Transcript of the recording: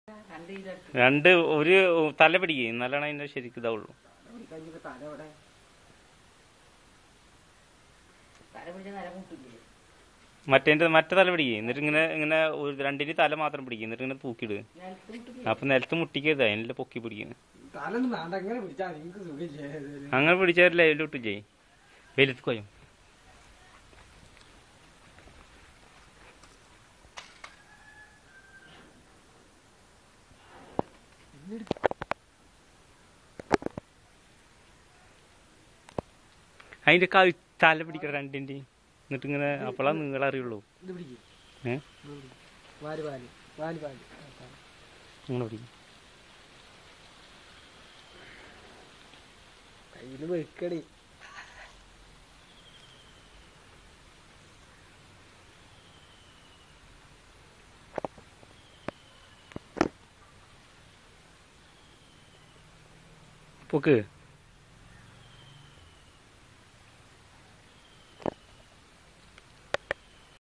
രണ്ട് കിലോ എടുത്ത് രണ്ട് ഒരു തല പിടിക്കുക എന്നാലാണ് അതിന്റെ ശരിക്കും ഇതാവുള്ളൂ കഴിഞ്ഞപ്പോ തല ഇവിടെ തല പിടിച്ച നില മുട്ടില്ലേ മറ്റേന്റെ മറ്റേ തല പിടിക്കുക എന്നിട്ട് ഇങ്ങനെ ഇങ്ങനെ ഒരു രണ്ടിന് തല മാത്രം പിടിക്കുക എന്നിട്ട് ഇങ്ങനെ തൂക്കിയിടുക നിലത്ത് മുട്ടില്ലേ അപ്പൊ നിലത്ത് മുട്ടിക്കരുത് അതിനെ പൊക്കി പിടിക്കുന്നു തലൊന്നും വേണ്ട എങ്ങനെ പിടിച്ചാൽ നിങ്ങൾക്ക് സുഖമില്ലേ അങ്ങനെ പിടിച്ചാൽ ലൈവിലോട്ട് ചെയ് വെയിലത്ത് കൊയ്യും അതിന്റെ കഴു തല പിടിക്കണം രണ്ടിന്റെ എന്നിട്ട് ഇങ്ങനെ അപ്പോഴാ നിങ്ങൾ അറിയുള്ളൂ ഇത് പിടിക്കും ഏഹ് വാല് വാല് വാല് വാല് നിങ്ങൾ പിടിക്കും കയ്യിൽ വെക്കടി പൊക്ക്